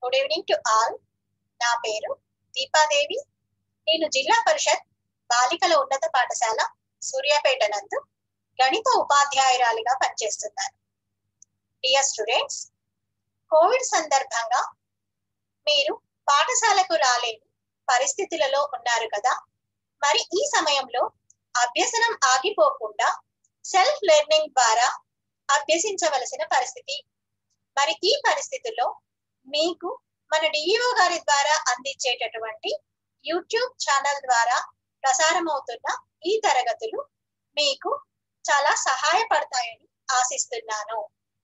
good evening to all నా పేరు దీపాదేవి నేను జిల్లా పరిషత్ బాలికల ఉన్నత పాఠశాల సూర్యాపేట నందు గణిత ఉపాధ్యాయురాలిగా పనిచేస్తున్నాను డియర్ స్టూడెంట్స్ కోవిడ్ సందర్భంగా మీరు పాఠశాలకు రాలేని పరిస్థితులలో ఉన్నారు కదా మరి ఈ సమయంలో అభ్యసనం ఆగిపోకుండా సెల్ఫ్ లెర్నింగ్ ద్వారా అభ్యసించవలసిన పరిస్థితి మరి ఈ పరిస్థితుల్లో మీకు మన డిఈఓ గారి ద్వారా అందించేటటువంటి యూట్యూబ్ ఛానల్ ద్వారా ప్రసారం అవుతున్న ఈ తరగతులు మీకు చాలా సహాయపడతాయని ఆశిస్తున్నాను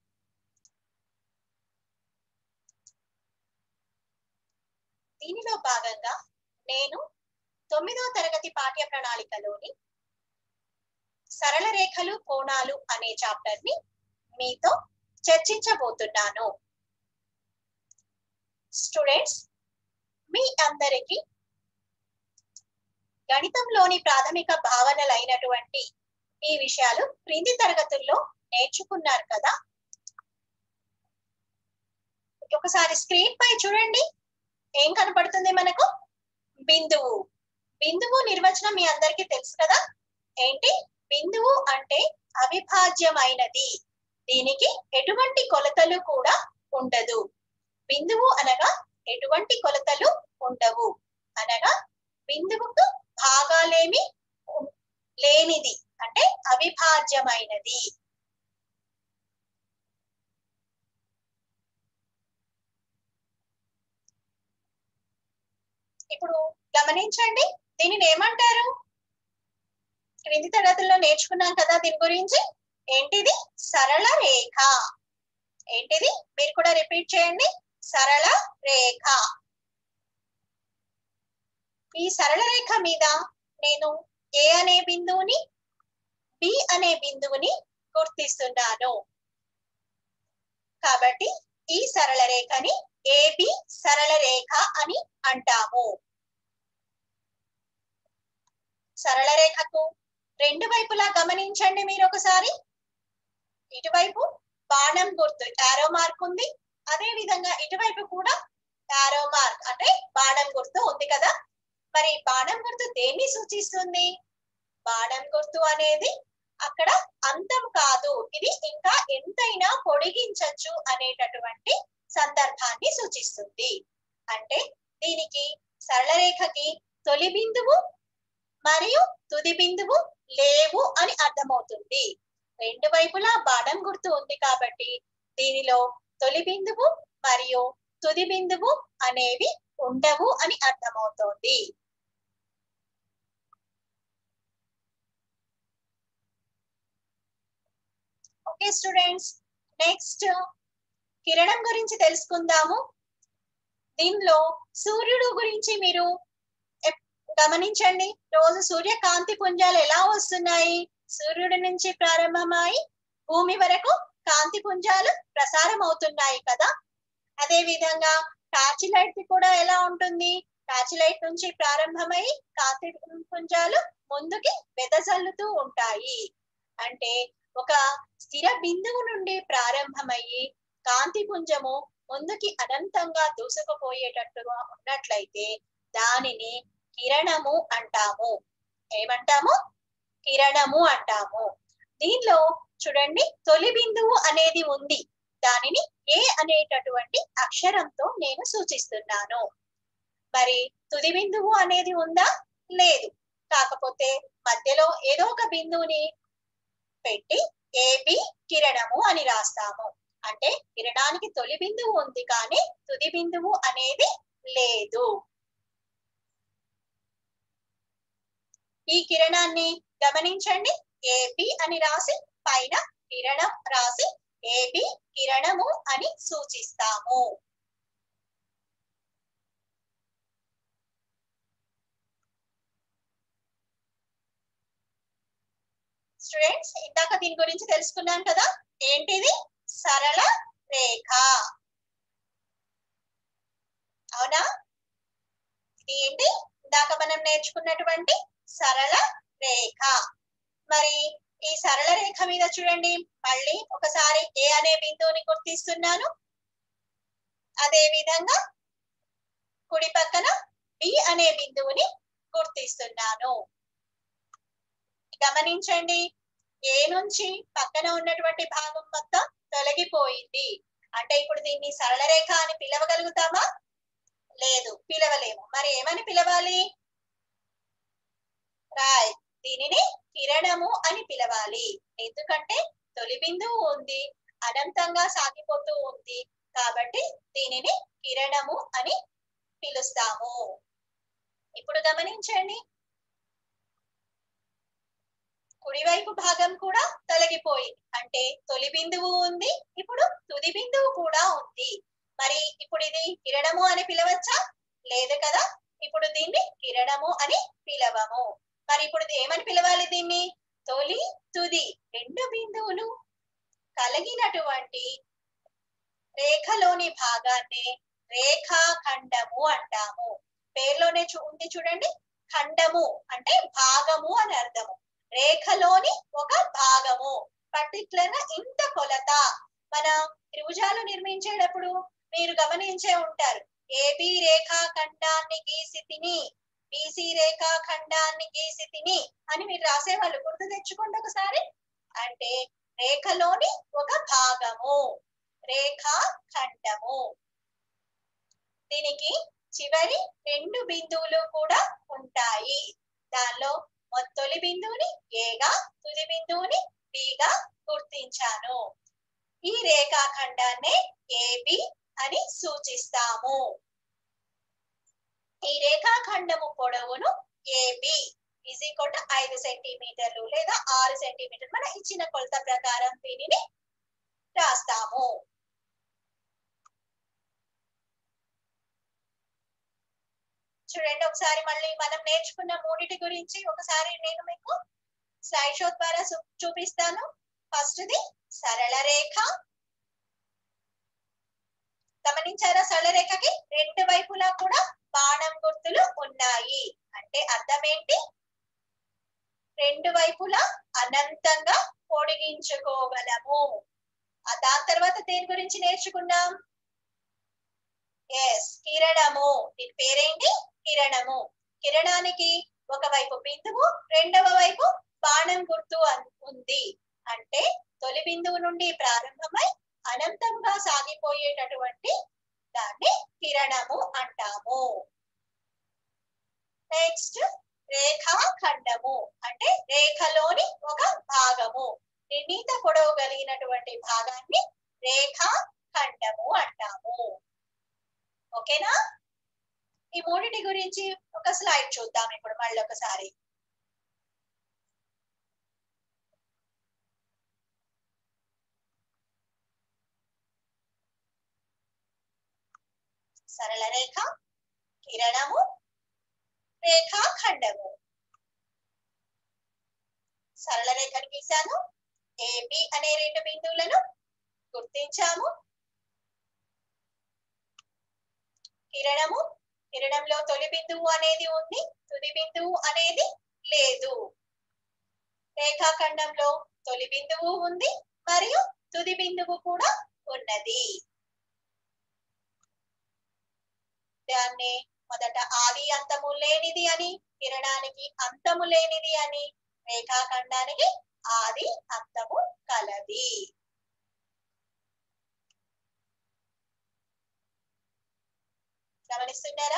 దీనిలో భాగంగా నేను తొమ్మిదో తరగతి పాఠ్య ప్రణాళికలోని సరళ రేఖలు కోణాలు అనే చాప్టర్ ని మీతో చర్చించబోతున్నాను స్టూడెంట్స్ మీ అందరికి గణితంలోని ప్రాథమిక భావనలైనటువంటి ఈ విషయాలు క్రింది తరగతుల్లో నేర్చుకున్నారు కదా ఒకసారి స్క్రీన్ పై చూడండి ఏం కనపడుతుంది మనకు బిందువు బిందువు నిర్వచనం మీ అందరికీ తెలుసు కదా ఏంటి బిందువు అంటే అవిభాజ్యమైనది దీనికి ఎటువంటి కొలతలు కూడా ఉండదు బిందువు అనగా ఎటువంటి కొలతలు ఉండవు అనగా బిందువుకు భాగాలేమి లేనిది అంటే అవిభాజ్యమైనది ఇప్పుడు గమనించండి దీనిని ఏమంటారు క్రింది తరగతుల్లో నేర్చుకున్నాం కదా దీని గురించి ఏంటిది సరళ రేఖ ఏంటిది మీరు కూడా రిపీట్ చేయండి సరళ రేఖ ఈ సరళ రేఖ మీద నేను ఏ అనే బిందువుని బి అనే బిందువుని గుర్తిస్తున్నాను కాబట్టి ఈ సరళ రేఖని ఏబి సరళ రేఖ అని అంటాము సరళ రేఖకు రెండు వైపులా గమనించండి మీరు ఒకసారి ఇటువైపు బాణం గుర్తు యారో మార్క్ ఉంది అదే విధంగా ఇటువైపు కూడా యారో మార్క్ అంటే బాణం గుర్తు ఉంది కదా మరి బాణం గుర్తు దేన్ని సూచిస్తుంది బాణం గుర్తు అనేది అక్కడ అంతం కాదు ఇది ఇంకా ఎంతైనా పొడిగించచ్చు అనేటటువంటి సందర్భాన్ని సూచిస్తుంది అంటే దీనికి సరళ రేఖకి తొలి బిందువు మరియు తుది బిందువు లేవు అని అర్థమవుతుంది రెండు వైపులా బాణం గుర్తు ఉంది కాబట్టి దీనిలో తొలి బిందువు మరియు తుది బిందువు అనేవి ఉండవు అని అర్థమవుతోంది ఓకే స్టూడెంట్స్ నెక్స్ట్ కిరణం గురించి తెలుసుకుందాము దీనిలో సూర్యుడు గురించి మీరు గమనించండి రోజు సూర్యకాంతి పుంజాలు ఎలా వస్తున్నాయి సూర్యుడి నుంచి ప్రారంభమై భూమి వరకు కాంతి పుంజాలు ప్రసారం అవుతున్నాయి కదా అదే విధంగా టార్చ్ లైట్ కూడా ఎలా ఉంటుంది టార్చ్ లైట్ నుంచి ప్రారంభమై కాంతి పుంజాలు ముందుకి వెదజల్లుతూ ఉంటాయి అంటే ఒక స్థిర బిందువు నుండి ప్రారంభమయ్యి కాంతి పుంజము ముందుకి అనంతంగా దూసుకుపోయేటట్టుగా ఉన్నట్లయితే దానిని కిరణము అంటాము ఏమంటాము కిరణము అంటాము దీనిలో చూడండి తొలి బిందువు అనేది ఉంది దానిని ఏ అనేటటువంటి అక్షరంతో నేను సూచిస్తున్నాను మరి తుది బిందువు అనేది ఉందా లేదు కాకపోతే మధ్యలో ఏదో ఒక బిందువుని పెట్టి ఏబి కిరణము అని రాస్తాము అంటే కిరణానికి తొలి బిందువు ఉంది కానీ తుది బిందువు అనేది లేదు ఈ కిరణాన్ని గమనించండి ఏబి అని రాసి పైన కిరణం రాసి ఏబి కిరణము అని సూచిస్తాము స్టూడెంట్స్ ఇందాక దీని గురించి తెలుసుకున్నాం కదా ఏంటిది సరళ రేఖ అవునా ఇది ఏంటి ఇందాక మనం నేర్చుకున్నటువంటి సరళ రేఖ మరి ఈ సరళ రేఖ మీద చూడండి మళ్ళీ ఒకసారి ఏ అనే బిందువుని గుర్తిస్తున్నాను అదే విధంగా కుడి పక్కన బి అనే బిందువుని గుర్తిస్తున్నాను గమనించండి ఏ నుంచి పక్కన ఉన్నటువంటి భాగం మొత్తం తొలగిపోయింది అంటే ఇప్పుడు దీన్ని సరళ రేఖ అని పిలవగలుగుతామా లేదు పిలవలేము మరి ఏమని పిలవాలి రాయ్ దీనిని కిరణము అని పిలవాలి ఎందుకంటే తొలి బిందువు ఉంది అనంతంగా సాగిపోతూ ఉంది కాబట్టి దీనిని కిరణము అని పిలుస్తాము ఇప్పుడు గమనించండి కుడివైపు భాగం కూడా తొలగిపోయింది అంటే తొలి బిందువు ఉంది ఇప్పుడు తుది బిందువు కూడా ఉంది మరి ఇప్పుడు ఇది కిరణము అని పిలవచ్చా లేదు కదా ఇప్పుడు దీన్ని కిరణము అని పిలవము మరి ఇప్పుడు ఇది ఏమని పిలవాలి దీన్ని తొలి తుది రెండు బిందువులు కలిగినటువంటి రేఖలోని భాగాన్ని రేఖాఖండము అంటాము పేర్లోనే చూ ఉంది చూడండి ఖండము అంటే భాగము అని అర్థము రేఖలోని ఒక భాగము పర్టికులర్ గా ఇంత కొలత మన త్రిభుజాలు నిర్మించేటప్పుడు మీరు గమనించే ఉంటారు ఏబి రేఖాఖండాన్ని గీసి తిని బీసీ రేఖాఖండాన్ని గీసి తిని అని మీరు రాసేవాళ్ళు గుర్తు తెచ్చుకోండి ఒకసారి అంటే రేఖలోని ఒక భాగము రేఖాఖండము దీనికి చివరి రెండు బిందువులు కూడా ఉంటాయి దానిలో తొలి బిందువుని ఏగా తుది బిందువుని బిగా గుర్తించాను ఈ రేఖాఖండాన్నే ఏబి అని సూచిస్తాము ఈ రేఖాఖండము పొడవును ఏబి ఈజ్ ఈక్వల్ టు ఐదు సెంటీమీటర్లు లేదా ఆరు సెంటీమీటర్లు మన ఇచ్చిన కొలత ప్రకారం దీనిని రాస్తాము చూడండి ఒకసారి మళ్ళీ మనం నేర్చుకున్న మూడిటి గురించి ఒకసారి నేను మీకు స్లైడ్ షో ద్వారా చూ- చూపిస్తాను ఫస్ట్ ది సరళ రేఖ గమనించారా సరళ రేఖకి రెండు వైపులా కూడా బాణం గుర్తులు ఉన్నాయి అంటే అర్థం ఏంటి రెండు వైపులా అనంతంగా పొడిగించుకోగలము ఆ దాని తర్వాత దేని గురించి నేర్చుకున్నాం ఎస్ కిరణము దీని పేరేంటి కిరణము కిరణానికి ఒకవైపు బిందువు రెండవ వైపు బాణం గుర్తు అన్- ఉంది అంటే తొలి బిందువు నుండి ప్రారంభమై అనంతంగా సాగిపోయేటటువంటి దాన్ని కిరణము అంటాము నెక్స్ట్ రేఖాఖండము అంటే రేఖలోని ఒక భాగము నిర్ణీత పొడవు కలిగినటువంటి భాగాన్ని రేఖాఖండము అంటాము ఓకేనా ఈ మూడిటి గురించి ఒక స్లైడ్ చూద్దాం ఇప్పుడు మళ్ళీ ఒకసారి సరళ రేఖ కిరణము రేఖాఖండము సరళ రేఖను గీశాను ఏబి అనే రెండు బిందువులను గుర్తించాము కిరణము కిరణంలో తొలి బిందువు అనేది ఉంది తుది బిందువు అనేది లేదు రేఖాఖండంలో తొలి బిందువు ఉంది మరియు తుది బిందువు కూడా ఉన్నది దాన్ని మొదట ఆది అంతము లేనిది అని కిరణానికి అంతము లేనిది అని రేఖాఖండానికి ఆది అంతము కలది గమనిస్తున్నారా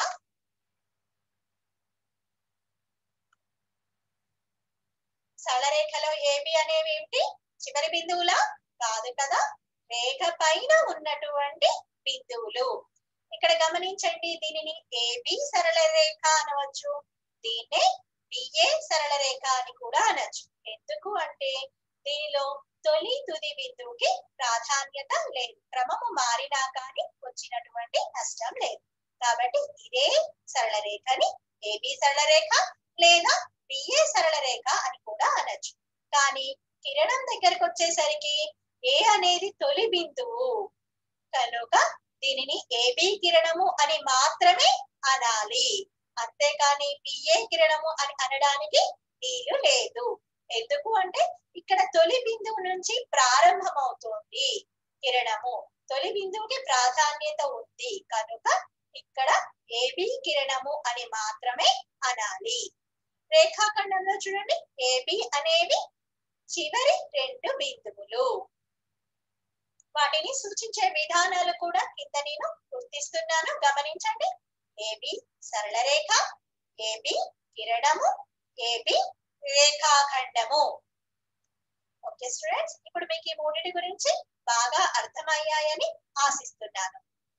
సరళ రేఖలో ఏబి అనేవి ఏమిటి చివరి బిందువులా కాదు కదా రేఖ పైన ఉన్నటువంటి బిందువులు ఇక్కడ గమనించండి దీనిని ఏబి సరళ రేఖ అనవచ్చు దీన్నే బిఏ సరళ రేఖ అని కూడా అనొచ్చు ఎందుకు అంటే దీనిలో తొలి తుది బిందువుకి ప్రాధాన్యత లేదు క్రమము మారినా కానీ వచ్చినటువంటి నష్టం లేదు కాబట్టి ఇదే సరళ రేఖని ఏబి సరళ రేఖ లేదా బిఏ సరళ రేఖ అని కూడా అనొచ్చు కానీ కిరణం దగ్గరకు వచ్చేసరికి ఏ అనేది తొలి బిందువు కనుక దీనిని ఏబి కిరణము అని మాత్రమే అనాలి అంతేకాని బిఏ కిరణము అని అనడానికి వీలు లేదు ఎందుకు అంటే ఇక్కడ తొలి బిందువు నుంచి ప్రారంభమవుతోంది కిరణము తొలి బిందువుకి ప్రాధాన్యత ఉంది కనుక ఇక్కడ ఏబి కిరణము అని మాత్రమే అనాలి రేఖాఖండంలో చూడండి ఏబి అనేవి చివరి రెండు బిందువులు వాటిని సూచించే విధానాలు కూడా కింద నేను గుర్తిస్తున్నాను గమనించండి ఏబి సరళ రేఖ ఏబి కిరణము ఏబి రేఖాఖండము ఓకే స్టూడెంట్స్ ఇప్పుడు మీకు ఈ మూడింటి గురించి బాగా అర్థమయ్యాయని ఆశిస్తున్నాను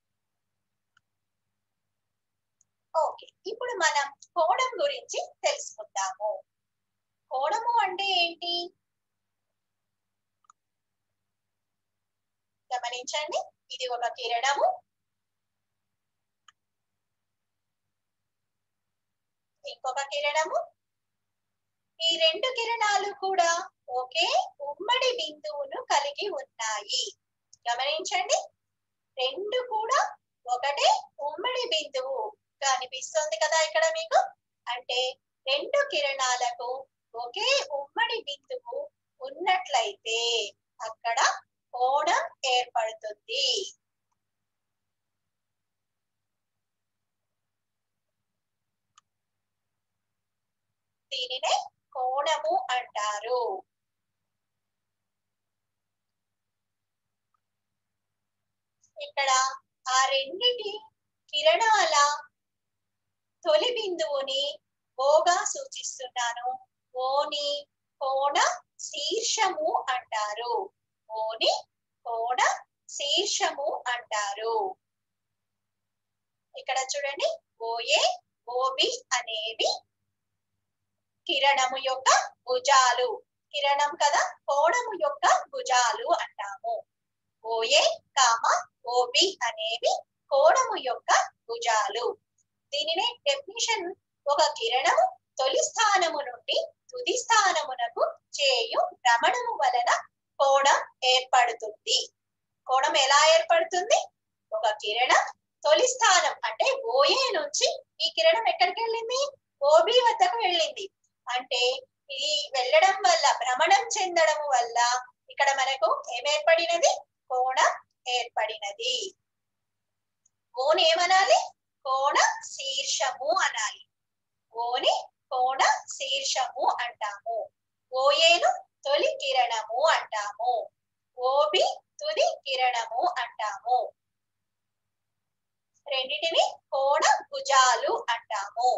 ఓకే ఇప్పుడు మనం కోణం గురించి తెలుసుకుందాము కోణము అంటే ఏంటి గమనించండి ఇది ఒక కిరణము ఇంకొక కిరణము ఈ రెండు కిరణాలు కూడా ఒకే ఉమ్మడి బిందువును కలిగి ఉన్నాయి గమనించండి రెండు కూడా ఒకటే ఉమ్మడి బిందువు కనిపిస్తుంది కదా ఇక్కడ మీకు అంటే రెండు కిరణాలకు ఒకే ఉమ్మడి బిందువు ఉన్నట్లయితే అక్కడ కోణం ఏర్పడుతుంది దీనినే కోణము అంటారు ఇక్కడ ఆ రెండిటి కిరణాల తొలి బిందువుని ఓగా సూచిస్తున్నాను ఓని కోణ శీర్షము అంటారు ఓని కోణ శీర్షము అంటారు ఇక్కడ చూడండి ఓఏ ఓబి అనేవి కిరణము యొక్క భుజాలు కిరణం కదా కోణము యొక్క భుజాలు అంటాము ఓఏ కామ ఓబి అనేవి కోణము యొక్క భుజాలు దీనినే డెఫినిషన్ ఒక కిరణము తొలి స్థానము నుండి తుది స్థానమునకు చేయు భ్రమణము వలన కోణం ఏర్పడుతుంది కోణం ఎలా ఏర్పడుతుంది ఒక కిరణం తొలి స్థానం అంటే ఓఏ నుంచి ఈ కిరణం ఎక్కడికి వెళ్ళింది ఓబి వద్దకు వెళ్ళింది అంటే ఇది వెళ్ళడం వల్ల భ్రమణం చెందడం వల్ల ఇక్కడ మనకు ఏమేర్పడినది కోణం ఏర్పడినది ఓని ఏమనాలి కోణ శీర్షము అనాలి ఓని కోణ శీర్షము అంటాము ఓయేను తొలి కిరణము అంటాము ఓబి తుది కిరణము అంటాము రెండిటిని కోణ భుజాలు అంటాము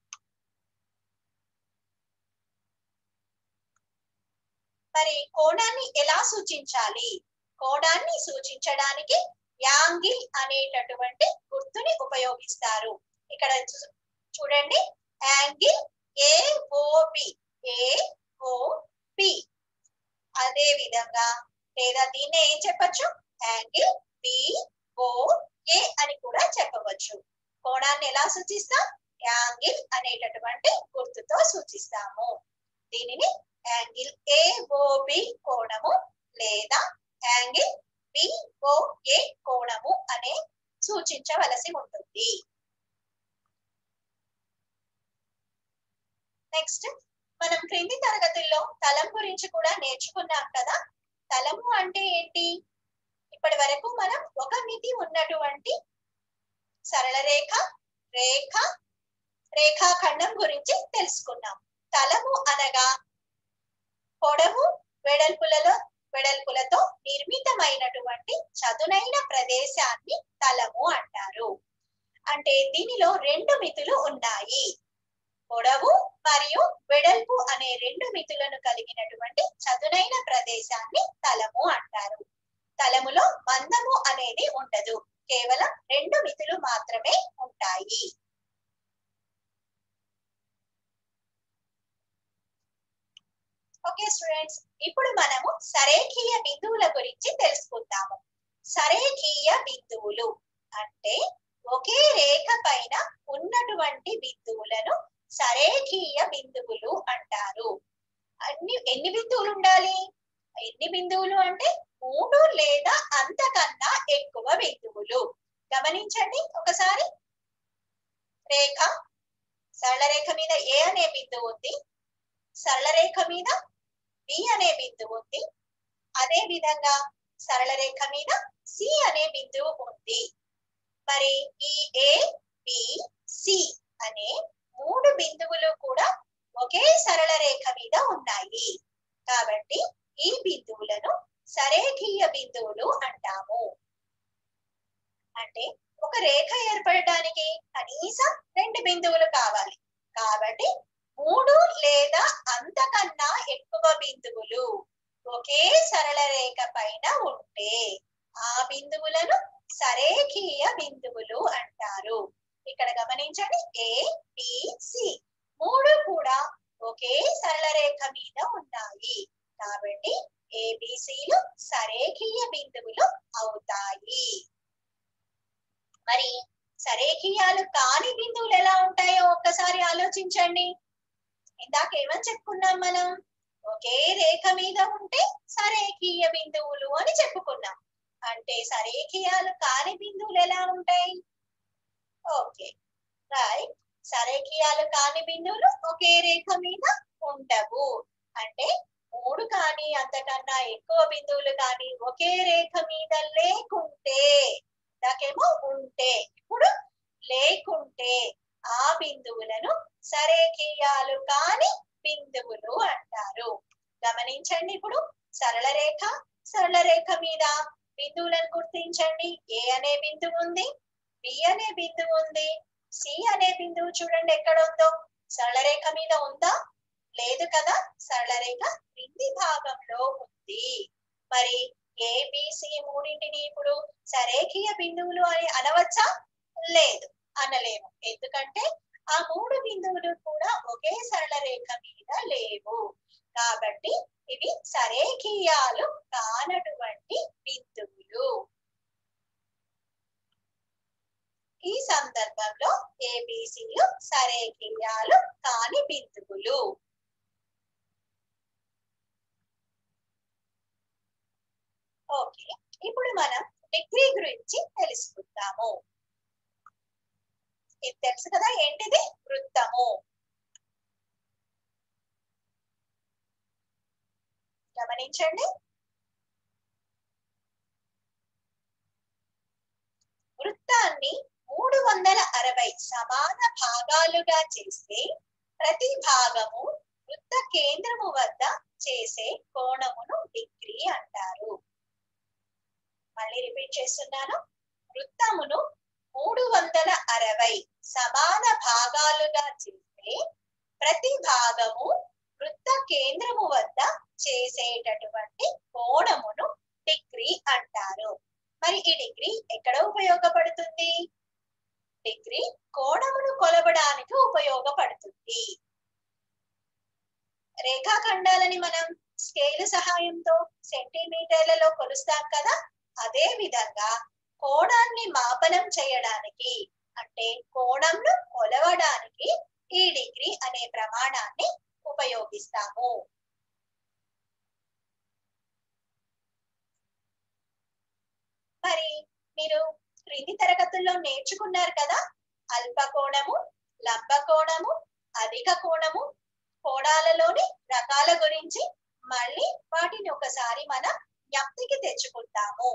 మరి కోణాన్ని ఎలా సూచించాలి కోణాన్ని సూచించడానికి యాంగిల్ అనేటటువంటి గుర్తుని ఉపయోగిస్తారు ఇక్కడ చూ- చూడండి యాంగిల్ ఏఓబి ఏఓబి అదే విధంగా లేదా దీన్ని ఏం చెప్పచ్చు యాంగిల్ బిఓఏ అని కూడా చెప్పవచ్చు కోణాన్ని ఎలా సూచిస్తాం యాంగిల్ అనేటటువంటి గుర్తుతో సూచిస్తాము దీనిని యాంగిల్ ఏఓబి కోణము లేదా యాంగిల్ బిఓఏ కోణము అనే సూచించవలసి ఉంటుంది నెక్స్ట్ మనం క్రింది తరగతుల్లో తలం గురించి కూడా నేర్చుకున్నాం కదా తలము అంటే ఏంటి ఇప్పటి వరకు మనం ఒక మితి ఉన్నటువంటి సరళ రేఖ రేఖ రేఖాఖండం గురించి తెలుసుకున్నాం తలము అనగా పొడవు వెడల్పులలో వెడల్పులతో నిర్మితమైనటువంటి చదునైన ప్రదేశాన్ని తలము అంటారు అంటే దీనిలో రెండు మితులు ఉన్నాయి పొడవు మరియు వెడల్పు అనే రెండు మితులను కలిగినటువంటి చదునైన ప్రదేశాన్ని తలము అంటారు తలములో మందము అనేది ఉండదు కేవలం రెండు మితులు మాత్రమే ఉంటాయి ఓకే స్టూడెంట్స్ ఇప్పుడు మనము సరేఖీయ బిందువుల గురించి తెలుసుకుందాము సరేఖీయ బిందువులు అంటే ఒకే రేఖ పైన ఉన్నటువంటి బిందువులను సరేఖీయ బిందువులు అంటారు అన్ని ఎన్ని బిందువులు ఉండాలి ఎన్ని బిందువులు అంటే మూడు లేదా అంతకన్నా ఎక్కువ బిందువులు గమనించండి ఒకసారి రేఖ సరళ రేఖ మీద ఏ అనే బిందువు ఉంది సరళ రేఖ మీద బి అనే బిందువు ఉంది అదే విధంగా సరళ రేఖ మీద సి అనే బిందువు ఉంది మరి ఈ ఏ బి సి అనే మూడు బిందువులు కూడా ఒకే సరళ రేఖ మీద ఉన్నాయి కాబట్టి ఈ బిందువులను సరేఖీయ బిందువులు అంటాము అంటే ఒక రేఖ ఏర్పడటానికి కనీసం రెండు బిందువులు కావాలి కాబట్టి మూడు లేదా అంతకన్నా ఎక్కువ బిందువులు ఒకే సరళ రేఖ పైన ఉంటే ఆ బిందువులను సరేఖీయ బిందువులు అంటారు ఇక్కడ గమనించండి ఏ బి సి మూడు కూడా ఒకే సరళ రేఖ మీద ఉన్నాయి కాబట్టి ఏబిసిలు సరేఖీయ బిందువులు అవుతాయి మరి సరేఖీయాలు కాని బిందువులు ఎలా ఉంటాయో ఒక్కసారి ఆలోచించండి ఇందాక ఏమని చెప్పుకున్నాం మనం ఒకే రేఖ మీద ఉంటే సరేఖీయ బిందువులు అని చెప్పుకున్నాం అంటే సరేఖీయాలు కాని బిందువులు ఎలా ఉంటాయి ఓకే రైట్ సరేఖీయాలు కాని బిందువులు ఒకే రేఖ మీద ఉండవు అంటే మూడు కానీ అంతకన్నా ఎక్కువ బిందువులు కానీ ఒకే రేఖ మీద లేకుంటే ఇందాకేమో ఉంటే ఇప్పుడు లేకుంటే ఆ బిందువులను సరేఖీయాలు కాని బిందువులు అంటారు గమనించండి ఇప్పుడు సరళ రేఖ సరళ రేఖ మీద బిందువులను గుర్తించండి ఏ అనే బిందువు ఉంది బి అనే బిందువు ఉంది సి అనే బిందువు చూడండి ఎక్కడ ఉందో సరళ రేఖ మీద ఉందా లేదు కదా సరళ రేఖ క్రింది భాగంలో ఉంది మరి ఏబిసి మూడింటిని ఇప్పుడు సరేఖీయ బిందువులు అని అనవచ్చా లేదు అనలేము ఎందుకంటే ఆ మూడు బిందువులు కూడా ఒకే సరళ రేఖ మీద లేవు కాబట్టి ఇవి సరేఖీయాలు కానటువంటి బిందువులు ఈ సందర్భంలో ఏబిసిలు సరేఖీయాలు కాని బిందువులు ఓకే ఇప్పుడు మనం డిగ్రీ గురించి తెలుసుకుందాము ఇది తెలుసు కదా ఏంటిది వృత్తము గమనించండి వృత్తాన్ని మూడు వందల అరవై సమాన భాగాలుగా చేస్తే ప్రతి భాగము వృత్త కేంద్రము వద్ద చేసే కోణమును డిగ్రీ అంటారు మళ్ళీ రిపీట్ చేస్తున్నాను వృత్తమును మూడు వందల అరవై సమాన భాగాలుగా చేస్తే ప్రతి భాగము వృత్త కేంద్రము వద్ద చేసేటటువంటి కోణమును డిగ్రీ అంటారు మరి ఈ డిగ్రీ ఎక్కడ ఉపయోగపడుతుంది డిగ్రీ కోణమును కొలవడానికి ఉపయోగపడుతుంది రేఖాఖండాలని మనం స్కేల్ సహాయంతో సెంటీమీటర్లలో కొలుస్తాం కదా అదే విధంగా కోణాన్ని మాపనం చేయడానికి అంటే కోణంను కొలవడానికి ఈ డిగ్రీ అనే ప్రమాణాన్ని ఉపయోగిస్తాము మరి మీరు క్రింది తరగతుల్లో నేర్చుకున్నారు కదా అల్ప కోణము లంబ కోణము అధిక కోణము కోణాలలోని రకాల గురించి మళ్ళీ వాటిని ఒకసారి మన జ్ఞప్తికి తెచ్చుకుంటాము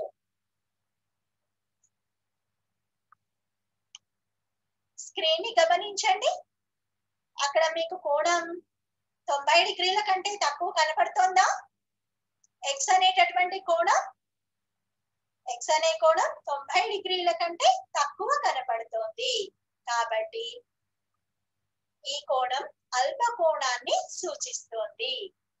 స్క్రీన్ ని గమనించండి అక్కడ మీకు కోణం తొంభై డిగ్రీల కంటే తక్కువ కనపడుతోందా ఎక్స్ అనేటటువంటి కోణం ఎక్స్ అనే కోణం తొంభై డిగ్రీల కంటే తక్కువ కనపడుతోంది కాబట్టి ఈ కోణం అల్ప కోణాన్ని సూచిస్తోంది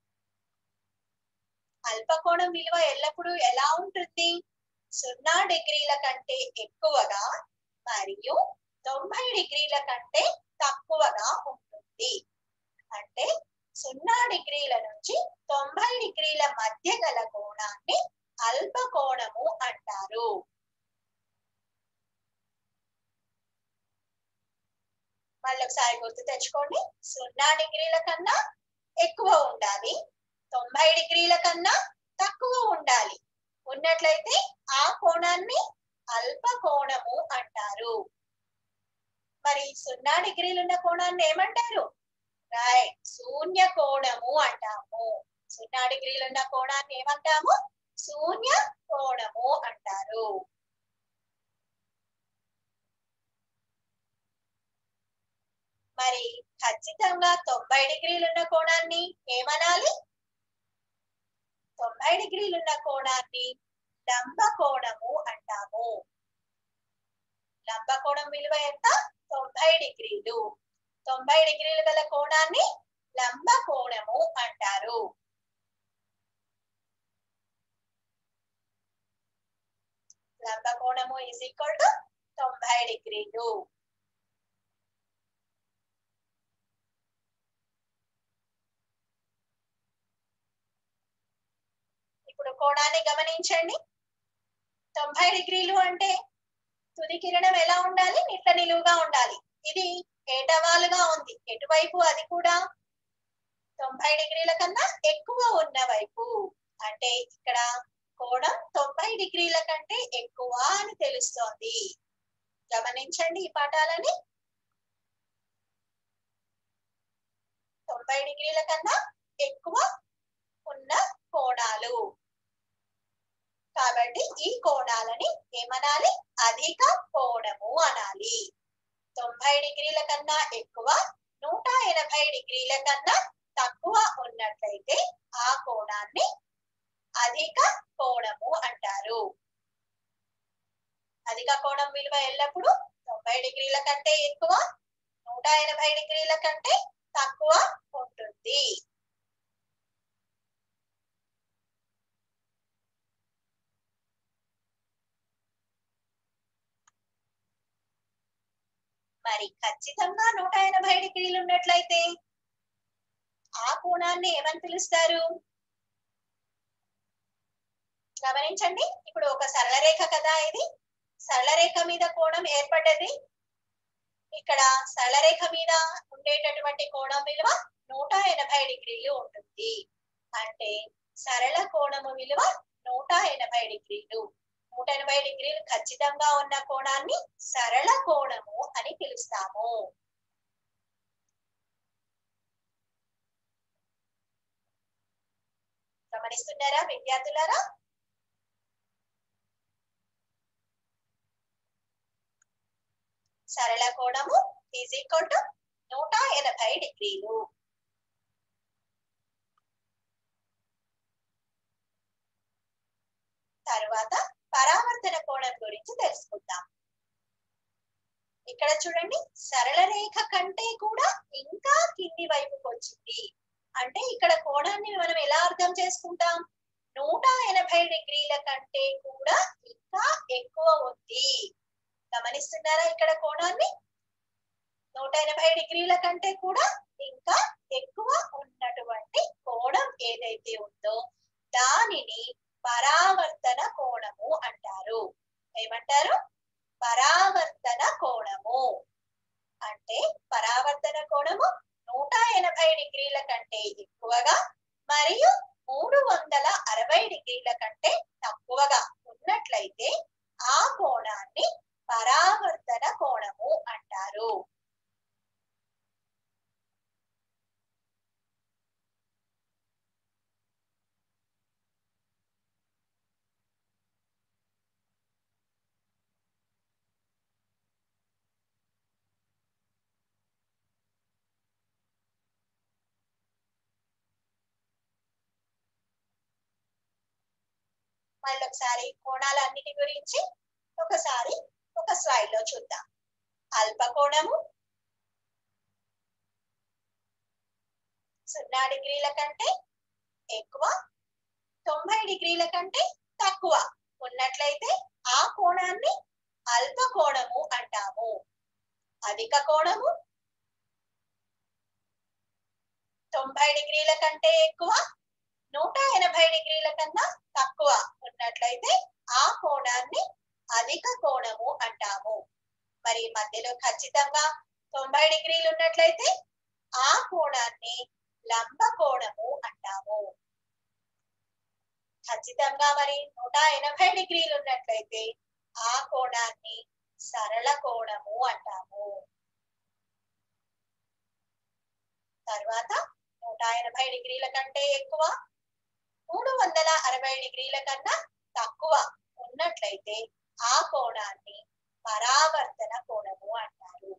అల్ప కోణం విలువ ఎల్లప్పుడూ ఎలా ఉంటుంది సున్నా డిగ్రీల కంటే ఎక్కువగా మరియు తొంభై డిగ్రీల కంటే తక్కువగా ఉంటుంది అంటే సున్నా డిగ్రీల నుంచి తొంభై డిగ్రీల మధ్య గల కోణాన్ని అల్ప కోణము అంటారు మళ్ళీ ఒకసారి గుర్తు తెచ్చుకోండి సున్నా డిగ్రీల కన్నా ఎక్కువ ఉండాలి తొంభై డిగ్రీల కన్నా తక్కువ ఉండాలి ఉన్నట్లయితే ఆ కోణాన్ని అల్ప కోణము అంటారు మరి సున్నా డిగ్రీలు ఉన్న కోణాన్ని ఏమంటారు రైట్ శూన్య కోణము అంటాము సున్నా డిగ్రీలు ఉన్న కోణాన్ని ఏమంటాము శూన్య కోణము అంటారు మరి ఖచ్చితంగా తొంభై డిగ్రీలున్న కోణాన్ని ఏమనాలి తొంభై డిగ్రీలున్న కోణాన్ని లంబ కోణము అంటాము లంబ కోణం విలువ ఎంత తొంభై డిగ్రీలు తొంభై డిగ్రీలు గల కోణాన్ని లంబ కోణము అంటారు లంబ కోణము ఈజ్ ఈక్వల్ టు తొంభై డిగ్రీలు ఇప్పుడు కోణాన్ని గమనించండి తొంభై డిగ్రీలు అంటే తుది కిరణం ఎలా ఉండాలి నిట్ల నిలువుగా ఉండాలి ఇది ఏటవాలుగా ఉంది ఎటువైపు అది కూడా తొంభై డిగ్రీల కన్నా ఎక్కువ ఉన్న వైపు అంటే ఇక్కడ కోణం తొంభై డిగ్రీల కంటే ఎక్కువ అని తెలుస్తోంది గమనించండి ఈ పాఠాలని తొంభై డిగ్రీల కన్నా ఎక్కువ ఉన్న కోణాలు కాబట్టి ఈ కోణాలని ఏమనాలి అధిక కోణము అనాలి తొంభై డిగ్రీల కన్నా ఎక్కువ నూట ఎనభై డిగ్రీల కన్నా తక్కువ ఉన్నట్లయితే ఆ కోణాన్ని అధిక కోణము అంటారు అధిక కోణం విలువ ఎల్లప్పుడూ తొంభై డిగ్రీల కంటే ఎక్కువ నూట ఎనభై డిగ్రీల కంటే తక్కువ ఉంటుంది మరి ఖచ్చితంగా నూట ఎనభై డిగ్రీలు ఉన్నట్లయితే ఆ కోణాన్ని ఏమని పిలుస్తారు గమనించండి ఇప్పుడు ఒక సరళ రేఖ కదా ఇది సరళ రేఖ మీద కోణం ఏర్పడ్డది ఇక్కడ సరళ రేఖ మీద ఉండేటటువంటి కోణం విలువ నూట ఎనభై డిగ్రీలు ఉంటుంది అంటే సరళ కోణము విలువ నూట ఎనభై డిగ్రీలు నూట ఎనభై డిగ్రీలు ఖచ్చితంగా ఉన్న కోణాన్ని సరళ కోణము అని పిలుస్తాము గమనిస్తున్నారా విద్యార్థులారా సరళ కోణము ఈజ్ ఈక్వల్ టు నూట ఎనభై డిగ్రీలు తర్వాత పరావర్తన కోణం గురించి తెలుసుకుందాం ఇక్కడ చూడండి సరళ రేఖ కంటే కూడా ఇంకా కింది వైపుకి వచ్చింది అంటే ఇక్కడ కోణాన్ని మనం ఎలా అర్థం చేసుకుంటాం నూట ఎనభై డిగ్రీల కంటే కూడా ఇంకా ఎక్కువ ఉంది గమనిస్తున్నారా ఇక్కడ కోణాన్ని నూట ఎనభై డిగ్రీల కంటే కూడా ఇంకా ఎక్కువ ఉన్నటువంటి కోణం ఏదైతే ఉందో దానిని పరావర్తన కోణము అంటారు ఏమంటారు పరావర్తన కోణము అంటే పరావర్తన కోణము నూట ఎనభై డిగ్రీల కంటే ఎక్కువగా మరియు మూడు వందల అరవై డిగ్రీల కంటే తక్కువగా ఉన్నట్లయితే ఆ కోణాన్ని పరావర్తన కోణము అంటారు మళ్ళీ ఒకసారి కోణాలన్నిటి గురించి ఒకసారి ఒక స్లైడ్ లో చూద్దాం అల్ప కోణము సున్నా డిగ్రీల కంటే ఎక్కువ తొంభై డిగ్రీల కంటే తక్కువ ఉన్నట్లయితే ఆ కోణాన్ని అల్ప కోణము అంటాము అధిక కోణము తొంభై డిగ్రీల కంటే ఎక్కువ నూట ఎనభై డిగ్రీల కన్నా తక్కువ ఉన్నట్లయితే ఆ కోణాన్ని అధిక కోణము అంటాము మరి మధ్యలో ఖచ్చితంగా తొంభై డిగ్రీలు ఉన్నట్లయితే ఆ కోణాన్ని లంబ కోణము అంటాము ఖచ్చితంగా మరి నూట ఎనభై డిగ్రీలు ఉన్నట్లయితే ఆ కోణాన్ని సరళ కోణము అంటాము తర్వాత నూట ఎనభై డిగ్రీల కంటే ఎక్కువ మూడు వందల అరవై డిగ్రీల కన్నా తక్కువ ఉన్నట్లయితే ఆ కోణాన్ని పరావర్తన కోణము అంటారు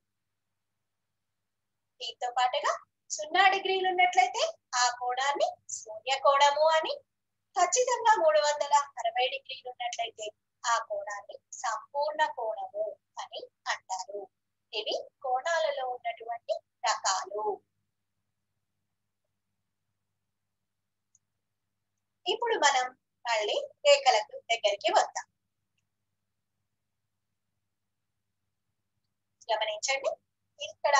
దీంతో పాటుగా సున్నా డిగ్రీలు ఉన్నట్లయితే ఆ కోణాన్ని శూన్య కోణము అని ఖచ్చితంగా మూడు వందల అరవై డిగ్రీలు ఉన్నట్లయితే ఆ కోణాన్ని సంపూర్ణ కోణము అని అంటారు ఇవి కోణాలలో ఉన్నటువంటి రకాలు ఇప్పుడు మనం మళ్ళీ రేఖలకు దగ్గరికి వద్దాం గమనించండి ఇక్కడ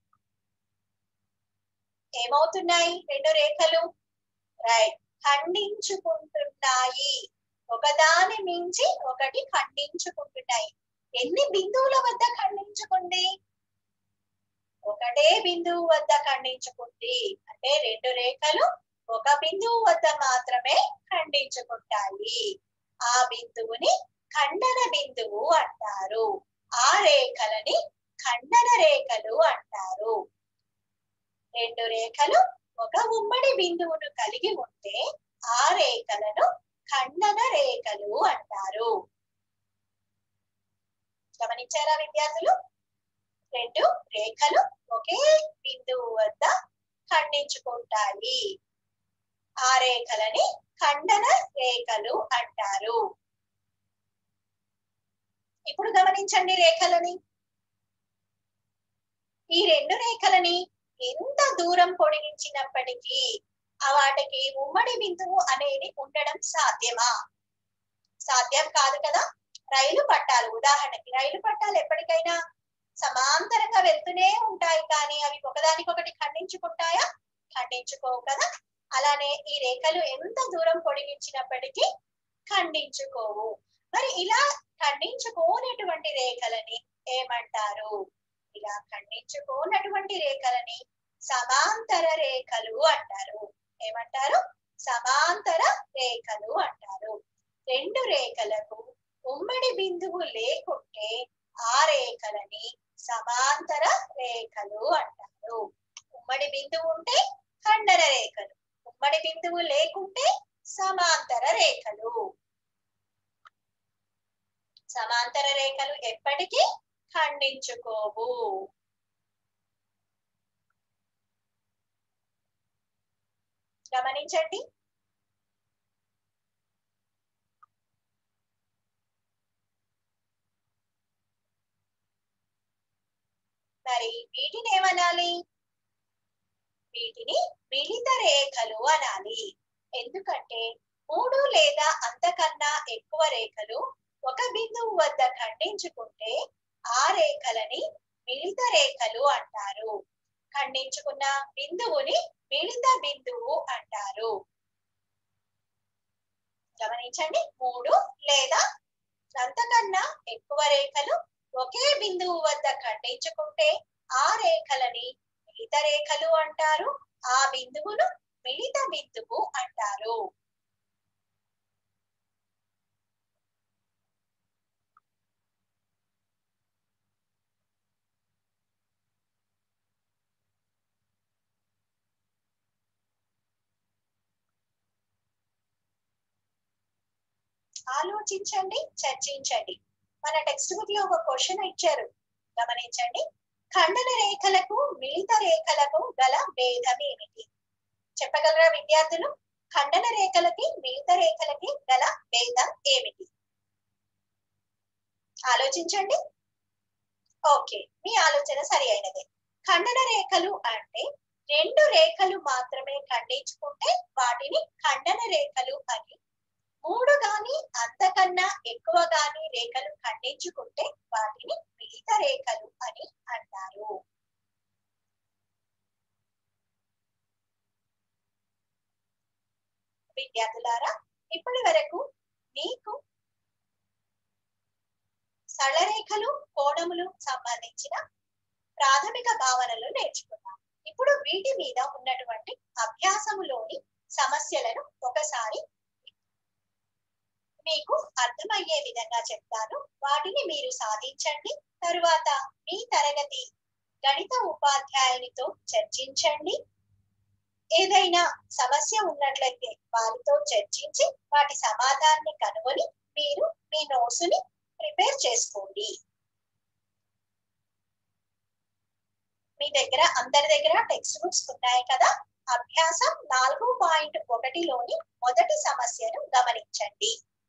ఏమవుతున్నాయి రెండు రేఖలు రైట్ ఖండించుకుంటున్నాయి ఒకదాని మించి ఒకటి ఖండించుకుంటున్నాయి ఎన్ని బిందువుల వద్ద ఖండించుకుంది ఒకటే బిందువు వద్ద ఖండించుకుంది అంటే రెండు రేఖలు ఒక బిందువు వద్ద మాత్రమే ఖండించుకుంటాయి ఆ బిందువుని ఖండన బిందువు అంటారు ఆ రేఖలని ఖండన రేఖలు అంటారు రెండు రేఖలు ఒక ఉమ్మడి బిందువును కలిగి ఉంటే ఆ రేఖలను ఖండన రేఖలు అంటారు గమనించారా విద్యార్థులు రెండు రేఖలు ఒకే బిందువు వద్ద ఖండించుకుంటాయి ఆ రేఖలని ఖండన రేఖలు అంటారు ఇప్పుడు గమనించండి రేఖలని ఈ రెండు రేఖలని ఎంత దూరం పొడిగించినప్పటికీ ఆ వాటికి ఉమ్మడి బిందువు అనేది ఉండడం సాధ్యమా సాధ్యం కాదు కదా రైలు పట్టాలు ఉదాహరణకి రైలు పట్టాలు ఎప్పటికైనా సమాంతరంగా వెళ్తూనే ఉంటాయి కానీ అవి ఒకదానికొకటి ఖండించుకుంటాయా ఖండించుకోవు కదా అలానే ఈ రేఖలు ఎంత దూరం పొడిగించినప్పటికీ ఖండించుకోవు మరి ఇలా ఖండించుకోనటువంటి రేఖలని ఏమంటారు ఇలా ఖండించుకోనటువంటి రేఖలని సమాంతర రేఖలు అంటారు ఏమంటారు సమాంతర రేఖలు అంటారు రెండు రేఖలకు ఉమ్మడి బిందువు లేకుంటే ఆ రేఖలని సమాంతర రేఖలు అంటారు ఉమ్మడి బిందువు ఉంటే ఖండన రేఖలు ఉమ్మడి బిందువు లేకుంటే సమాంతర రేఖలు సమాంతర రేఖలు ఎప్పటికీ ఖండించుకోవు గమనించండి మరి వీటిని ఏమనాలి వీటిని మిళిత రేఖలు అనాలి ఎందుకంటే మూడు లేదా అంతకన్నా ఎక్కువ రేఖలు ఒక బిందువు వద్ద ఖండించుకుంటే ఆ రేఖలని మిళిత రేఖలు అంటారు ఖండించుకున్న బిందువుని మిళిత బిందువు అంటారు గమనించండి మూడు లేదా అంతకన్నా ఎక్కువ రేఖలు ఒకే బిందువు వద్ద ఖండించుకుంటే ఆ రేఖలని మిళిత రేఖలు అంటారు ఆ బిందువును మిళిత బిందువు అంటారు ఆలోచించండి చర్చించండి మన టెక్స్ట్ బుక్ లో ఒక క్వశ్చన్ ఇచ్చారు గమనించండి ఖండన రేఖలకు మిళిత రేఖలకు గల భేదం ఏమిటి చెప్పగలరా విద్యార్థులు ఖండన రేఖలకి మిళిత రేఖలకి గల భేదం ఏమిటి ఆలోచించండి ఓకే మీ ఆలోచన సరి అయినదే ఖండన రేఖలు అంటే రెండు రేఖలు మాత్రమే ఖండించుకుంటే వాటిని ఖండన రేఖలు అని మూడు గాని అంతకన్నా ఎక్కువ గాని రేఖలు ఖండించుకుంటే వాటిని మిళిత రేఖలు అని అంటారు విద్యార్థులారా ఇప్పటి వరకు మీకు సరళరేఖలు కోణములు సంబంధించిన ప్రాథమిక భావనలు నేర్చుకున్నాం ఇప్పుడు వీటి మీద ఉన్నటువంటి అభ్యాసములోని సమస్యలను ఒకసారి మీకు అర్థమయ్యే విధంగా చెప్తాను వాటిని మీరు సాధించండి తరువాత మీ తరగతి గణిత ఉపాధ్యాయునితో చర్చించండి ఏదైనా సమస్య ఉన్నట్లయితే వారితో చర్చించి వాటి సమాధానాన్ని కనుగొని మీరు మీ నోట్స్ ని ప్రిపేర్ చేసుకోండి మీ దగ్గర అందరి దగ్గర టెక్స్ట్ బుక్స్ ఉన్నాయి కదా అభ్యాసం నాలుగు పాయింట్ ఒకటిలోని మొదటి సమస్యను గమనించండి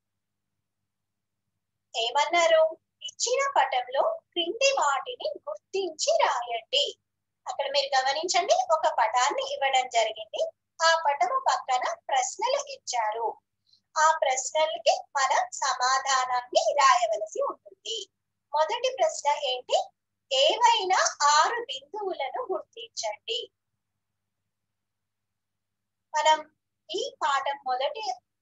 ఏమన్నారు ఇచ్చిన పటంలో క్రింది వాటిని గుర్తించి రాయండి అక్కడ మీరు గమనించండి ఒక పటాన్ని ఇవ్వడం జరిగింది ఆ పటము పక్కన ప్రశ్నలు ఇచ్చారు ఆ ప్రశ్నలకి మనం సమాధానాన్ని రాయవలసి ఉంటుంది మొదటి ప్రశ్న ఏంటి ఏవైనా ఆరు బిందువులను గుర్తించండి మనం ఈ పాఠం మొదటి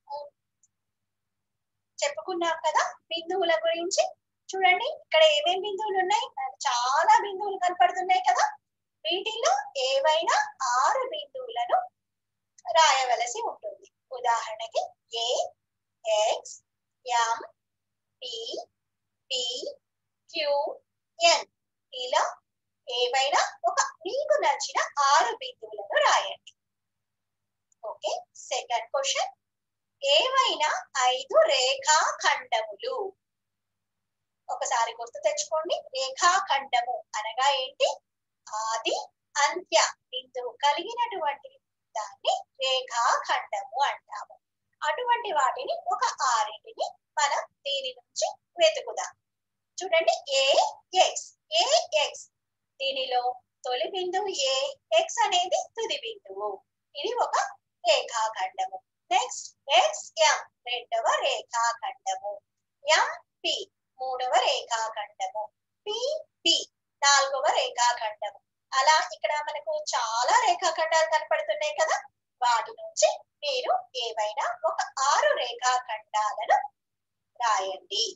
చెప్పుకున్నాం కదా బిందువుల గురించి చూడండి ఇక్కడ ఏమేం బిందువులు ఉన్నాయి చాలా బిందువులు కనపడుతున్నాయి కదా వీటిలో ఏవైనా ఆరు బిందువులను రాయవలసి ఉంటుంది ఉదాహరణకి A X M P P Q N ఇలా ఏవైనా ఒక మీకు నచ్చిన ఆరు బిందువులను రాయండి ఓకే సెకండ్ క్వశ్చన్ ఏవైనా ఐదు రేఖాఖండములు ఒకసారి గుర్తు తెచ్చుకోండి రేఖాఖండము అనగా ఏంటి ఆది అంత్య బిందువు కలిగినటువంటి దాన్ని రేఖాఖండము అంటాము అటువంటి వాటిని ఒక ఆరింటిని మనం దీని నుంచి వెతుకుదాం చూడండి ఏ ఎక్స్ ఏ ఎక్స్ దీనిలో తొలి బిందువు ఏ ఎక్స్ అనేది తుది బిందువు ఇది ఒక రేఖాఖండము నెక్స్ట్ ఎక్స్ ఎం రెండవ రేఖాఖండము ఎం పి మూడవ రేఖాఖండము పి పి నాలుగవ రేఖాఖండము అలా ఇక్కడ మనకు చాలా రేఖాఖండాలు కనపడుతున్నాయి కదా వాటి నుంచి మీరు ఏవైనా ఒక ఆరు రేఖాఖండాలను రాయండి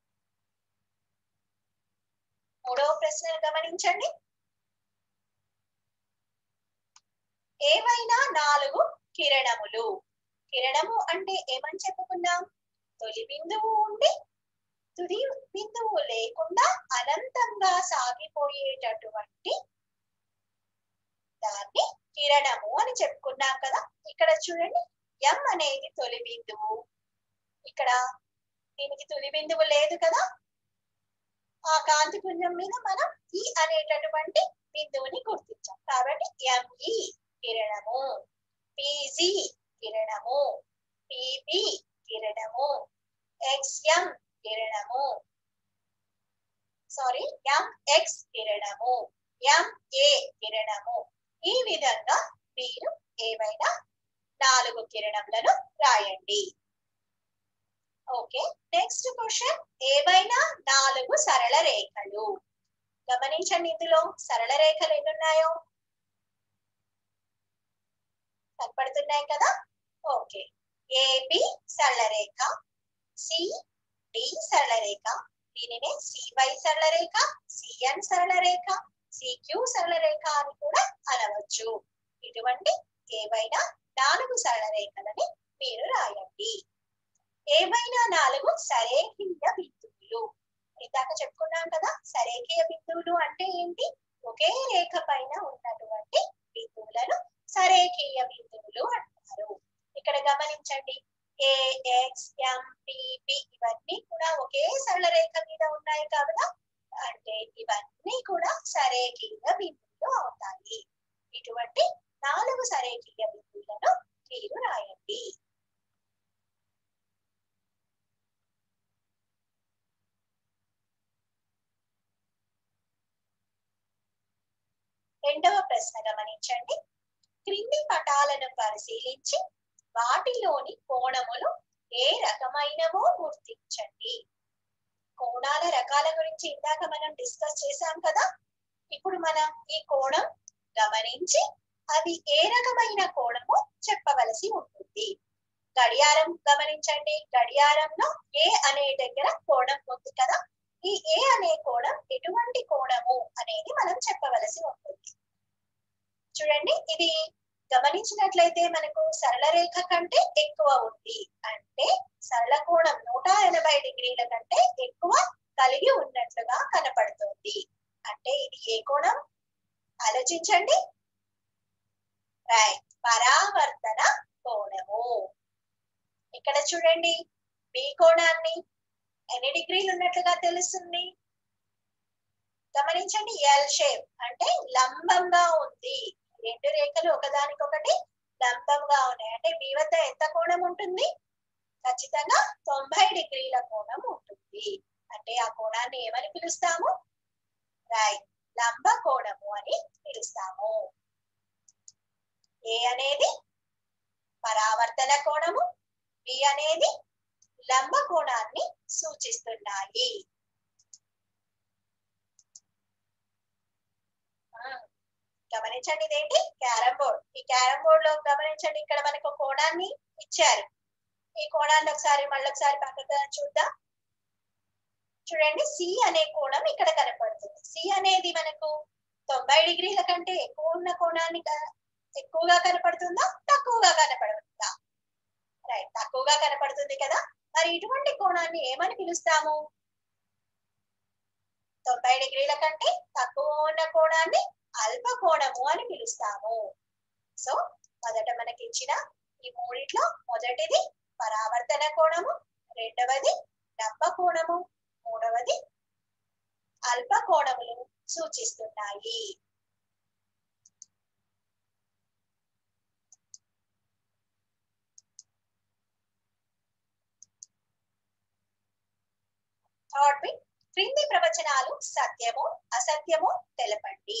మూడవ ప్రశ్న గమనించండి ఏవైనా నాలుగు కిరణములు కిరణము అంటే ఏమని చెప్పుకున్నాం తొలి బిందువు ఉండి తుది బిందువు లేకుండా అనంతంగా సాగిపోయేటటువంటి దాన్ని కిరణము అని చెప్పుకున్నాం కదా ఇక్కడ చూడండి ఎం అనేది తొలి బిందువు ఇక్కడ దీనికి తొలి బిందువు లేదు కదా ఆ కాంతి పుంజం మీద మనం ఈ అనేటటువంటి బిందువుని గుర్తించాం కాబట్టి ఎంఈ కిరణము పిజి కిరణము పిబి కిరణము ఎక్స్ఎం కిరణము సారీ ఎంఎక్స్ కిరణము ఎంఏ కిరణము ఈ విధంగా మీరు ఏవైనా నాలుగు కిరణములను రాయండి ఓకే నెక్స్ట్ క్వశ్చన్ ఏవైనా నాలుగు సరళ రేఖలు గమనించండి ఇందులో సరళ రేఖలు ఎన్నున్నాయో కనపడుతున్నాయి కదా ఓకే ఏబి సరళ రేఖ సి డి సరళ రేఖ దీనినే సివై సరళ రేఖ సిఎన్ సరళ రేఖ సిక్యూ సరళ రేఖ అని కూడా అనవచ్చు ఇటువంటి ఏవైనా నాలుగు సరళ రేఖలని మీరు రాయండి ఏవైనా నాలుగు సరేఖీయ బిందువులు ఇందాక చెప్పుకున్నాం కదా సరేఖీయ బిందువులు అంటే ఏంటి ఒకే రేఖ పైన ఉన్నటువంటి బిందువులను సరేఖీయ బిందువులు అంటారు ఇక్కడ గమనించండి A X M P P ఇవన్నీ కూడా ఒకే సరళ రేఖ మీద ఉన్నాయి కదా అంటే ఇవన్నీ కూడా సరేఖీయ బిందువులు అవుతాయి ఇటువంటి నాలుగు సరేఖీయ బిందువులను మీరు రాయండి రెండవ ప్రశ్న గమనించండి క్రింది పటాలను పరిశీలించి వాటిలోని కోణములు ఏ రకమైనవో గుర్తించండి కోణాల రకాల గురించి ఇందాక మనం డిస్కస్ చేశాం కదా ఇప్పుడు మనం ఈ కోణం గమనించి అది ఏ రకమైన కోణమో చెప్పవలసి ఉంటుంది గడియారం గమనించండి గడియారంలో ఏ అనే దగ్గర కోణం ఉంది కదా ఈ ఏ అనే కోణం ఎటువంటి కోణము అనేది మనం చెప్పవలసి ఉంటుంది చూడండి ఇది గమనించినట్లయితే మనకు సరళ రేఖ కంటే ఎక్కువ ఉంది అంటే సరళ కోణం నూట ఎనభై డిగ్రీల కంటే ఎక్కువ కలిగి ఉన్నట్లుగా కనపడుతుంది అంటే ఇది ఏ కోణం ఆలోచించండి రైట్ పరావర్తన కోణము ఇక్కడ చూడండి బి కోణాన్ని ఎన్ని డిగ్రీలు ఉన్నట్లుగా తెలుస్తుంది గమనించండి ఎల్ షేప్ అంటే లంబంగా ఉంది రెండు రేఖలు ఒకదానికొకటి లంబంగా ఉన్నాయి అంటే బి వద్ద ఎంత కోణం ఉంటుంది ఖచ్చితంగా తొంభై డిగ్రీల కోణం ఉంటుంది అంటే ఆ కోణాన్ని ఏమని పిలుస్తాము రైట్ లంబ కోణము అని పిలుస్తాము ఏ అనేది పరావర్తన కోణము బి అనేది లంబ కోణాన్ని సూచిస్తున్నాయి గమనించండి ఇదేంటి క్యారం బోర్డ్ ఈ క్యారం బోర్డ్ లో గమనించండి ఇక్కడ మనకు కోణాన్ని ఇచ్చారు ఈ కోణాన్ని ఒకసారి మళ్ళొకసారి పక్కన చూద్దాం చూడండి సి అనే కోణం ఇక్కడ కనపడుతుంది సి అనేది మనకు తొంభై డిగ్రీల కంటే ఎక్కువ ఉన్న కోణాన్ని ఎక్కువగా కనపడుతుందా తక్కువగా కనపడుతుందా రైట్ తక్కువగా కనపడుతుంది కదా మరి ఇటువంటి కోణాన్ని ఏమని పిలుస్తాము తొంభై డిగ్రీల కంటే తక్కువ ఉన్న కోణాన్ని అల్ప కోణము అని పిలుస్తాము సో మొదట మనకి ఇచ్చిన ఈ మూడిట్లో మొదటిది పరావర్తన కోణము రెండవది లంబ కోణము మూడవది అల్ప కోణములు సూచిస్తున్నాయి థర్డ్ బిట్ క్రింది ప్రవచనాలు సత్యము అసత్యము తెలపండి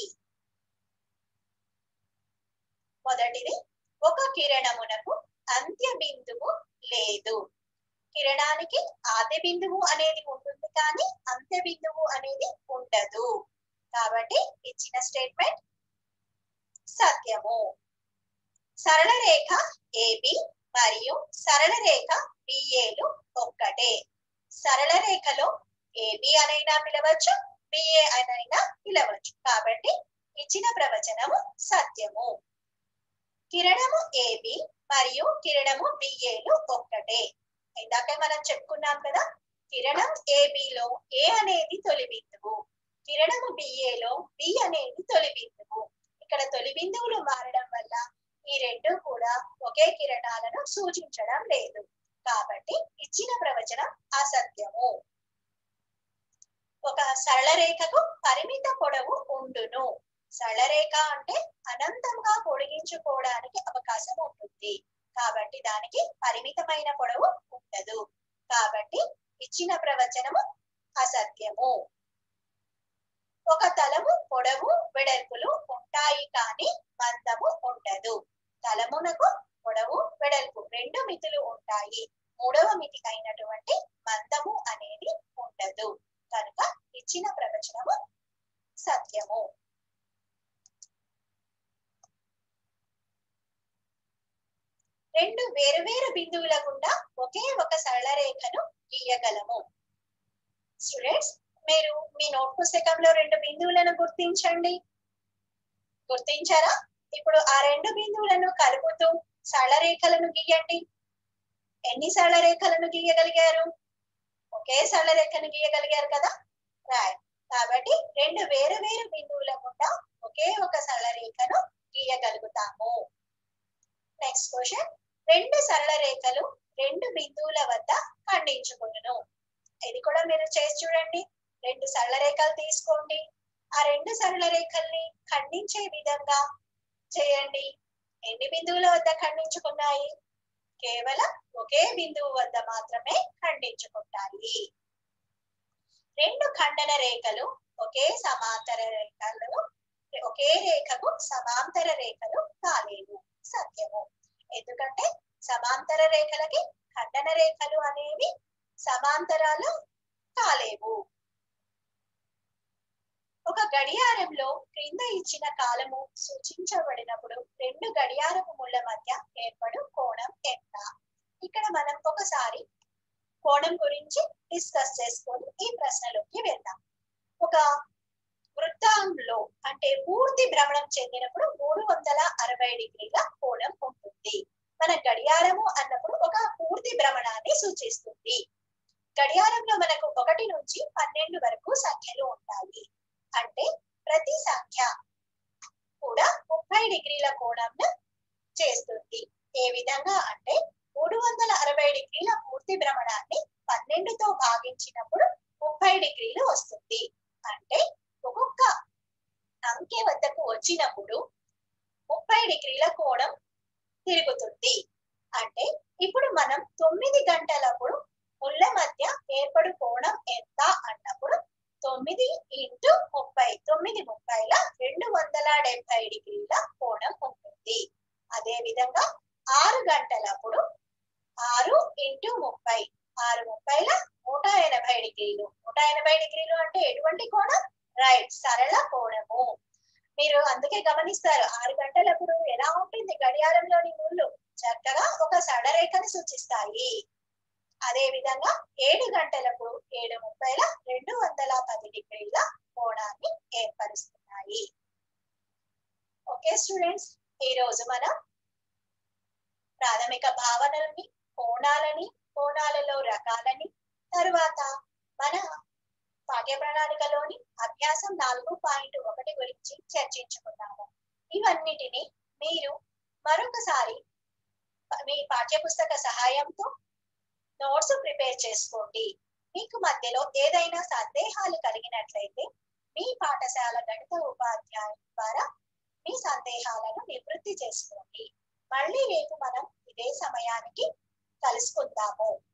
మొదటిది ఒక కిరణమునకు అంత్య బిందువు లేదు కిరణానికి ఆద్య బిందువు అనేది ఉంటుంది కానీ అంత్య బిందువు అనేది ఉండదు కాబట్టి ఇచ్చిన స్టేట్మెంట్ సత్యము సరళ రేఖ ఏబి మరియు సరళ రేఖ బిఏలు ఒక్కటే సరళ రేఖలో ఏబి అనైనా పిలవచ్చు బిఏ అనైనా పిలవచ్చు కాబట్టి ఇచ్చిన ప్రవచనము సత్యము కిరణము ఏబి మరియు కిరణము బిఏలు ఒక్కటే ఇందాక మనం చెప్పుకున్నాం కదా కిరణం ఏబిలో ఏ అనేది తొలి బిందువు కిరణము బిఏలో బి అనేది తొలి బిందువు ఇక్కడ తొలి బిందువులు మారడం వల్ల ఈ రెండు కూడా ఒకే కిరణాలను సూచించడం లేదు కాబట్టి ఇచ్చిన ప్రవచనం అసత్యము ఒక సరళ రేఖకు పరిమిత పొడవు ఉండును సరళ రేఖ అంటే అనంతంగా పొడిగించుకోవడానికి అవకాశం ఉంటుంది కాబట్టి దానికి పరిమితమైన పొడవు ఉండదు కాబట్టి ఇచ్చిన ప్రవచనము అసత్యము ఒక తలము పొడవు వెడల్పులు ఉంటాయి కానీ మందము ఉండదు తలమునకు పొడవు వెడల్పు రెండు మితులు ఉంటాయి మూడవ మితి అయినటువంటి మందము అనేది ఉండదు కనుక ఇచ్చిన ప్రవచనము సత్యము రెండు వేరువేరు బిందువుల గుండా ఒకే ఒక సరళ రేఖను గీయగలము స్టూడెంట్స్ మీరు మీ నోట్ పుస్తకంలో రెండు బిందువులను గుర్తించండి గుర్తించారా ఇప్పుడు ఆ రెండు బిందువులను కలుపుతూ సరళ రేఖలను గీయండి ఎన్ని సరళ రేఖలను గీయగలిగారు ఒకే సరళ రేఖను గీయగలిగారు కదా రాయ్ కాబట్టి రెండు వేరు వేరు బిందువుల గుండా ఒకే ఒక సరళ రేఖను గీయగలుగుతాము నెక్స్ట్ క్వశ్చన్ రెండు సరళ రేఖలు రెండు బిందువుల వద్ద ఖండించుకును ఇది కూడా మీరు చేసి చూడండి రెండు సరళ రేఖలు తీసుకోండి ఆ రెండు సరళ రేఖల్ని ఖండించే విధంగా చేయండి ఎన్ని బిందువుల వద్ద ఖండించుకున్నాయి కేవలం ఒకే బిందువు వద్ద మాత్రమే ఖండించుకుంటాయి రెండు ఖండన రేఖలు ఒకే సమాంతర రేఖలు ఒకే రేఖకు సమాంతర రేఖలు కాలేవు సత్యము ఎందుకంటే సమాంతర రేఖలకి ఖండన రేఖలు అనేవి సమాంతరాలు కాలేవు ఒక గడియారంలో క్రింద ఇచ్చిన కాలము సూచించబడినప్పుడు రెండు గడియారపు ముళ్ళ మధ్య ఏర్పడు కోణం ఎంత ఇక్కడ మనం ఒకసారి కోణం గురించి డిస్కస్ చేసుకొని ఈ ప్రశ్నలోకి వెళ్దాం ఒక వృత్తంలో అంటే పూర్తి భ్రమణం చెందినప్పుడు మూడు వందల అరవై డిగ్రీల కోణం ఉంటుంది మన గడియారము అన్నప్పుడు ఒక పూర్తి భ్రమణాన్ని సూచిస్తుంది గడియారంలో మనకు ఒకటి నుంచి పన్నెండు వరకు సంఖ్యలు ఉంటాయి అంటే ప్రతి సంఖ్య కూడా ముప్పై డిగ్రీల కోణంను ఏ విధంగా అంటే మూడు వందల అరవై డిగ్రీల పూర్తి భ్రమణాన్ని పన్నెండుతో భాగించినప్పుడు ముప్పై డిగ్రీలు వస్తుంది అంటే ఒక్కొక్క అంకె వద్దకు వచ్చినప్పుడు ముప్పై డిగ్రీల కోణం తిరుగుతుంది అంటే ఇప్పుడు మనం తొమ్మిది గంటలప్పుడు ముళ్ళ మధ్య ఏర్పడు కోణం ఎంత అన్నప్పుడు తొమ్మిది ఇంటూ ముప్పై తొమ్మిది ముప్పైల రెండు వందల డెబ్బై డిగ్రీల కోణం ఉంటుంది అదే విధంగా ఆరు గంటలప్పుడు ఆరు ఇంటూ ముప్పై ఆరు ముప్పైల నూట ఎనభై డిగ్రీలు నూట ఎనభై డిగ్రీలు అంటే ఎటువంటి కోణం రైట్ సరళ కోణము మీరు అందుకే గమనిస్తారు ఆరు గంటలప్పుడు ఎలా ఉంటుంది గడియారంలోని ముళ్ళు చక్కగా ఒక సడరేఖను సూచిస్తాయి అదే విధంగా ఏడు గంటలప్పుడు ఏడు ముప్పైల రెండు వందల పది డిగ్రీల కోణాన్ని ఏర్పరుస్తున్నాయి ఓకే స్టూడెంట్స్ ఈ రోజు మనం ప్రాథమిక భావనలని కోణాలని కోణాలలో రకాలని తరువాత మన పాఠ్య ప్రణాళికలోని అభ్యాసం నాలుగు పాయింట్ ఒకటి గురించి చర్చించుకున్నాము ఇవన్నిటిని మీరు మరొకసారి మీ పాఠ్య పుస్తక సహాయంతో నోట్స్ ప్రిపేర్ చేసుకోండి మీకు మధ్యలో ఏదైనా సందేహాలు కలిగినట్లయితే మీ పాఠశాల గణిత ఉపాధ్యాయుల ద్వారా మీ సందేహాలను నివృత్తి చేసుకోండి మళ్ళీ రేపు మనం ఇదే సమయానికి కలుసుకుందాము